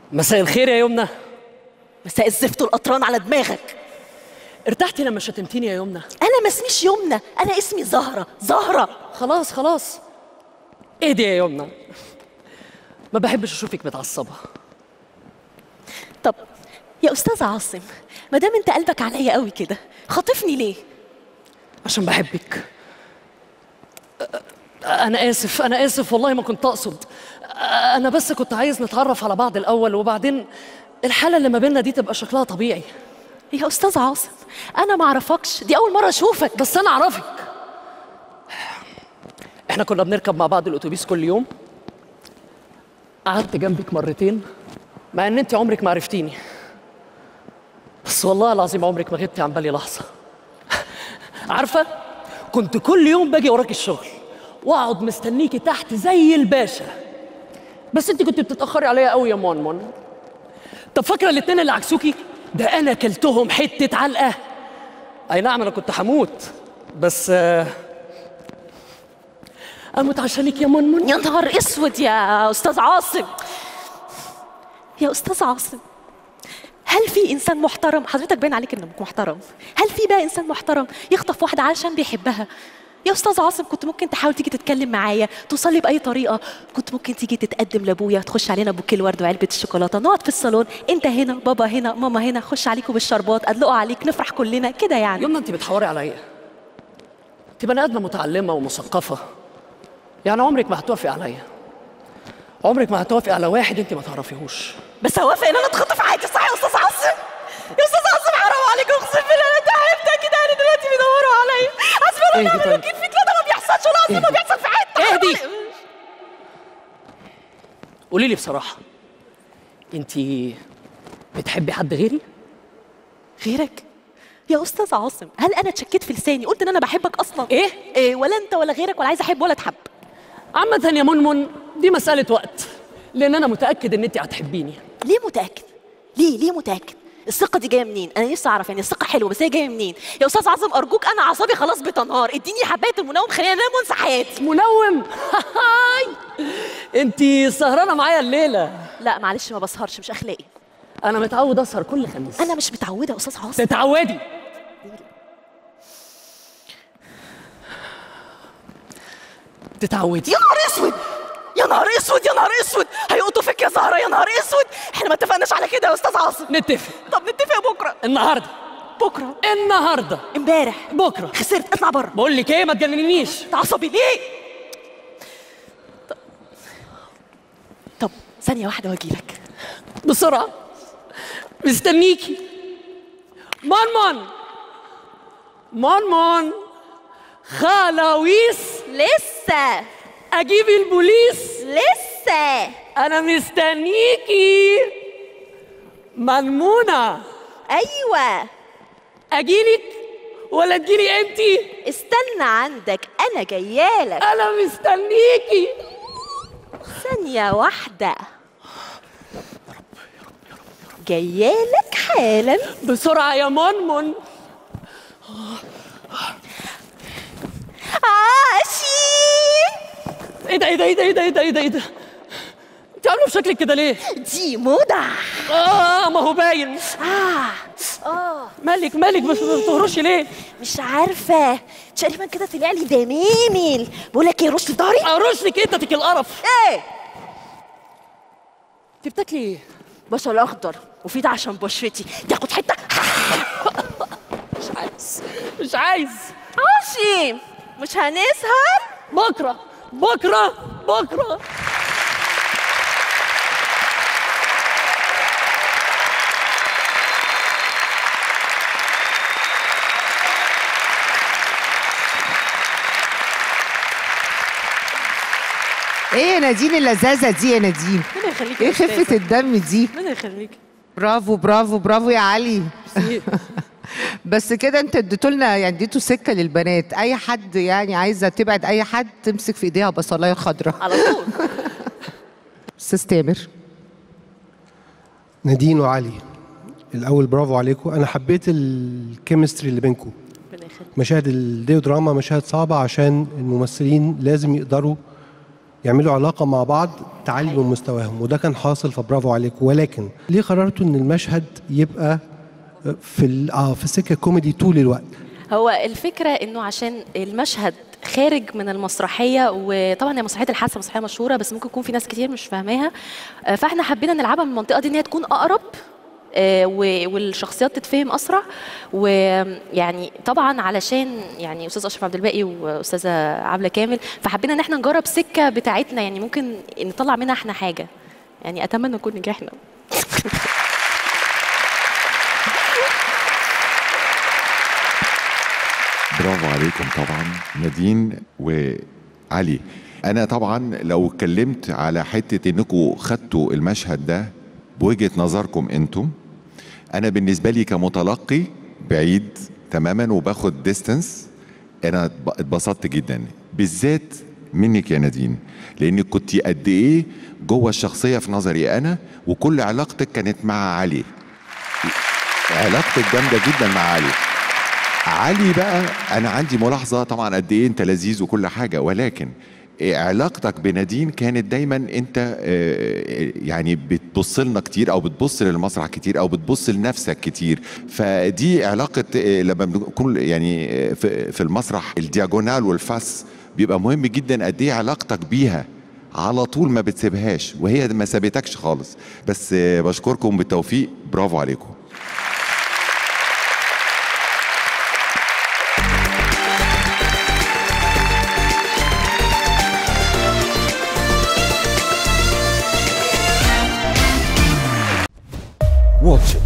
مساء الخير يا يمنى مساء الزفت والقطران على دماغك ارتحتي لما شتمتيني يا يمنى انا ما اسميش يمنى انا اسمي زهره زهره خلاص خلاص اهدي يا يمنى ما بحبش اشوفك متعصبه طب يا استاذ عاصم ما دام انت قلبك عليا قوي كده خاطفني ليه عشان بحبك انا اسف انا اسف والله ما كنت اقصد انا بس كنت عايز نتعرف على بعض الاول وبعدين الحاله اللي ما بيننا دي تبقى شكلها طبيعي يا استاذ عاصم انا ما اعرفكش دي اول مره اشوفك بس انا اعرفك احنا كنا بنركب مع بعض الاتوبيس كل يوم قعدت جنبك مرتين مع ان انت عمرك ما عرفتيني بس والله العظيم عمرك ما غبتي عن بالي لحظه عارفه كنت كل يوم باجي وراك الشغل واقعد مستنيكي تحت زي الباشا بس انت كنت بتتاخري عليا قوي يا مون مون طب فاكره الاتنين اللي عكسوكي ده انا كلتهم حته علقه اي نعم انا كنت هموت بس آه، اموت عشانك يا منمن يا نهار اسود يا استاذ عاصم يا استاذ عاصم هل في انسان محترم حضرتك باين عليك انك محترم هل في بقى انسان محترم يخطف واحده علشان بيحبها يا استاذ عاصم كنت ممكن تحاول تيجي تتكلم معايا توصلي باي طريقه كنت ممكن تيجي تتقدم لابويا تخش علينا بوكيه الورد وعلبه الشوكولاته نقعد في الصالون انت هنا بابا هنا ماما هنا خش عليكم بالشربات ادلقوا عليك نفرح كلنا كده يعني يومنا انت بتحوري عليا انت بني ادمه متعلمه ومثقفه يعني عمرك ما هتوافقي عليا عمرك ما هتوافقي على واحد انت ما تعرفيهوش بس هوافق ان انا اتخطف عادي صح يا استاذ عاصم يا استاذ عاصم حرام عليك اقسم بالله انا تعبت كده انا دلوقتي بيدوروا عليا حسبي الله اهدي ونعم طيب. الوكيل فيك لا ده ما بيحصلش ولا اصلا ما اهدي. بيحصل في حته حرام اهدي. عليك. قولي لي بصراحه انت بتحبي حد غيري غيرك يا استاذ عاصم هل انا اتشكيت في لساني قلت ان انا بحبك اصلا ايه إيه ولا انت ولا غيرك ولا عايزه احب ولا اتحب عامه يا منمن دي مساله وقت لان انا متاكد ان انت هتحبيني ليه متاكد ليه ليه متاكد الثقة دي جاية منين؟ أنا نفسي أعرف يعني الثقة حلوة بس هي جاية منين؟ يا أستاذ عاصم أرجوك أنا أعصابي خلاص بتنهار، اديني حباية المنوم خليني أنام وأنسى حياتي. منوم هاي انت سهرانه معايا الليله لا معلش ما بسهرش مش أخلاقي. انا متعود اسهر كل خميس أنا مش متعودة يا أستاذ عاصم. تتعودي تتعودي يا نهار اسود يا نهار اسود يا نهار اسود هيقطوا فيك يا زهره يا نهار اسود احنا ما اتفقناش على كده يا استاذ عاصم نتفق طب نتفق بكره النهارده بكره النهارده امبارح بكره خسرت اطلع بره بقول لك ايه ما تجننيش انت عصبي ليه طب, طب ثانيه واحده واجيلك بسرعه مستنيكي مان مان مان مان خلاويس لسه اجيب البوليس لسه انا مستنيكي منمونه ايوه اجيلك ولا تجيلي انتي استنى عندك انا جايالك انا مستنيكي ثانيه واحده جايالك حالا بسرعه يا منمن عاشي ايه ده ايه ده ايه ده ايه ده ايه ده ايه ده ايه ده انت عامله بشكلك كده ليه دي موضة اه ما هو باين اه اه مالك مالك بس ما بتهرشي ليه مش عارفة تقريبا كده طلع لي دمامل بقول لك ايه رش في ضهري ارش لك انت تك القرف ايه انت بتاكلي ايه بصل اخضر وفي ده عشان بشرتي تاخد حتة مش عايز مش عايز عاشي مش هنسهر بكره بكره بكره ايه يا نادين اللذاذه دي يا نادين ربنا يخليك ايه خفه الدم دي ربنا يخليك برافو برافو برافو يا علي بس كده انت اديتوا لنا يعني اديتوا سكه للبنات اي حد يعني عايزه تبعد اي حد تمسك في ايديها بصلايه خضراء على طول استاذ تامر نادين وعلي الاول برافو عليكم انا حبيت الكيمستري اللي بينكم ربنا يخليك مشاهد الديودراما مشاهد صعبه عشان الممثلين لازم يقدروا يعملوا علاقه مع بعض تعلي من مستواهم وده كان حاصل فبرافو عليكم ولكن ليه قررتوا ان المشهد يبقى في ال- اه في السكه كوميدي طول الوقت هو الفكرة انه عشان المشهد خارج من المسرحية وطبعا هي مسرحية الحاسة مسرحية مشهورة بس ممكن يكون في ناس كتير مش فاهماها آه، فاحنا حبينا نلعبها من المنطقة دي ان هي تكون اقرب آه، و- والشخصيات تتفهم اسرع ويعني طبعا علشان يعني استاذ اشرف عبد الباقي واستاذه عبله كامل فحبينا ان احنا نجرب سكه بتاعتنا يعني ممكن نطلع منها احنا حاجه يعني اتمنى نكون نجحنا برافو عليكم طبعا نادين وعلي انا طبعا لو اتكلمت على حته انكم خدتوا المشهد ده بوجهه نظركم انتم انا بالنسبه لي كمتلقي بعيد تماما وباخد ديستنس انا اتب- اتبسطت جدا بالذات منك يا نادين لانك كنت قد ايه جوه الشخصيه في نظري انا وكل علاقتك كانت مع علي علاقتك جامده جدا مع علي علي بقى انا عندي ملاحظه طبعا قد ايه انت لذيذ وكل حاجه ولكن علاقتك بنادين كانت دايما انت آه، يعني بتبص لنا كتير او بتبص للمسرح كتير او بتبص لنفسك كتير فدي علاقه آه، لما بنكون يعني آه، في في المسرح الدياجونال والفاس بيبقى مهم جدا قد ايه علاقتك بيها على طول ما بتسيبهاش وهي ما سابتكش خالص بس آه، بشكركم بالتوفيق برافو عليكم واتش